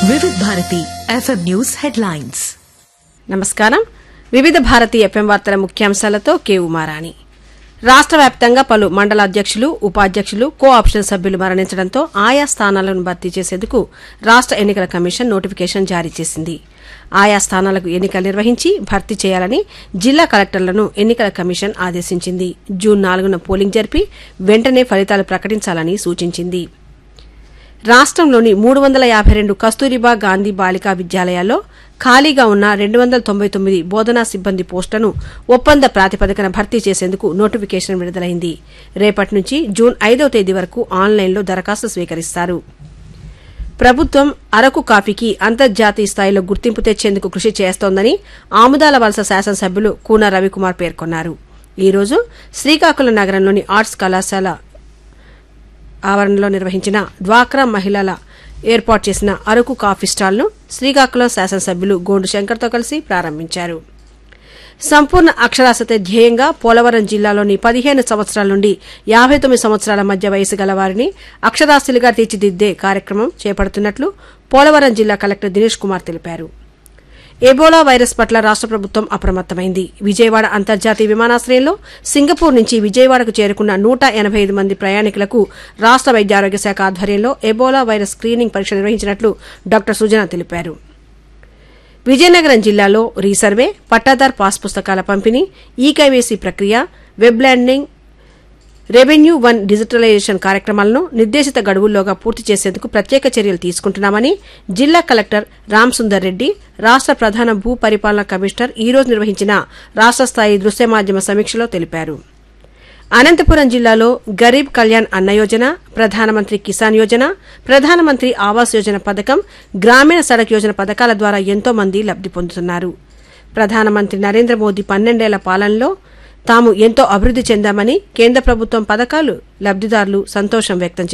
Vividh Bharati FM news headlines నమస్కారం Vividh Bharati FM వార్తల ముఖ్యాంశాలతో K Uma Rani రాష్ట్ర వ్యాప్తంగా పలు మండల అధ్యక్షులు ఉపాధ్యక్షులు కో ఆప్షన్ సభ్యులు మరణించడంతో ఆయా స్థానాలను భర్తీ చేసేందుకు రాష్ట్ర ఎన్నికల కమిషన్ నోటిఫికేషన్ జారీ చేసింది ఆయా స్థానాలకు ఎన్నికలు నిర్వహించి భర్తీ చేయాలని జిల్లా కలెక్టర్లను ఎన్నికల కమిషన్ ఆదేశించింది జూన్ నాలుగున పోలింగ్ జరిపి వెంటనే ఫలితాలు ప్రకటించాలని సూచించింది రాష్ట్రంలోని మూడు వందల యాభై రెండు కస్తూరిబా గాంధీ బాలికా విద్యాలయాల్లో ఖాళీగా ఉన్న రెండు వందల తొంభై తొమ్మిది బోధనా సిబ్బంది పోస్టులను ఒప్పంద ప్రాతిపదికన భర్తీ చేసేందుకు నోటిఫికేషన్ విడుదలైంది రేపటి నుంచి జూన్ ఐదవ తేదీ వరకు ఆన్లైన్లో దరఖాస్తు స్వీకరిస్తారు ప్రభుత్వం అరకు కాఫీకి అంతర్జాతీయ స్థాయిలో గుర్తింపు తెచ్చేందుకు కృషి చేస్తోందని ఆముదాల వలస శాసనసభ్యులు కూన రవికుమార్ పేర్కొన్నారు ఈ రోజు శ్రీకాకుళం నగరంలోని ఆర్ట్స్ కళాశాల ఆవరణలో నిర్వహించిన డ్వాక్రా మహిళల ఏర్పాటు చేసిన అరకు కాఫీ స్టాల్ను శ్రీకాకుళం శాసనసభ్యులు గోండు శంకర్తో కలిసి ప్రారంభించారు సంపూర్ణ అక్షరాస్యత ధ్యేయంగా పోలవరం జిల్లాలోని పదిహేను సంవత్సరాల నుండి యాభై తొమ్మిది సంవత్సరాల మధ్య వయసు గల వారిని అక్షరాస్యులుగా తీర్చిదిద్దే కార్యక్రమం చేపడుతున్నట్లు పోలవరం జిల్లా కలెక్టర్ దినేష్ కుమార్ తెలిపారు ఎబోలా వైరస్ పట్ల రాష్ట్ర ప్రభుత్వం అప్రమత్తమైంది విజయవాడ అంతర్జాతీయ విమానాశ్రయంలో సింగపూర్ నుంచి విజయవాడకు చేరుకున్న నూట ఎనబై ఐదు మంది ప్రయాణికులకు రాష్ట్ర వైద్య ఆరోగ్య శాఖ ఆధ్వర్యంలో ఎబోలా వైరస్ స్క్రీనింగ్ పరీక్ష నిర్వహించినట్లు డాక్టర్ సుజన తెలిపారు విజయనగరం జిల్లాలో రీసర్వే పట్టాదార్ పాస్ పుస్తకాల పంపిణీ ఈకేవైసీ ప్రక్రియ web landing revenue one digitalisation కార్యక్రమాలను నిర్దేశిత గడువుల్లోగా పూర్తి చేసేందుకు ప్రత్యేక చర్యలు తీసుకుంటున్నామని జిల్లా కలెక్టర్ రామ్ సుందర్ రెడ్డి రాష్ట్ర ప్రధాన భూ పరిపాలన కమిషనర్ ఈ రోజు నిర్వహించిన రాష్ట్ర స్థాయి దృశ్య మాధ్యమ సమీక్షలో తెలిపారు అనంతపురం జిల్లాలో గరీబ్ కళ్యాణ్ అన్న యోజన ప్రధానమంత్రి కిసాన్ యోజన ప్రధానమంత్రి ఆవాస్ యోజన పథకం గ్రామీణ సడక్ యోజన పథకాల ద్వారా ఎంతో మంది లబ్ది పొందుతున్నారు ప్రధానమంత్రి నరేంద్ర మోదీ పన్నెండేళ్ల పాలనలో తాము ఎంతో అభివృద్ది చెందామని కేంద్ర ప్రభుత్వం పథకాలు లబ్దిదారులు సంతోషం వ్యక్తం చేశారు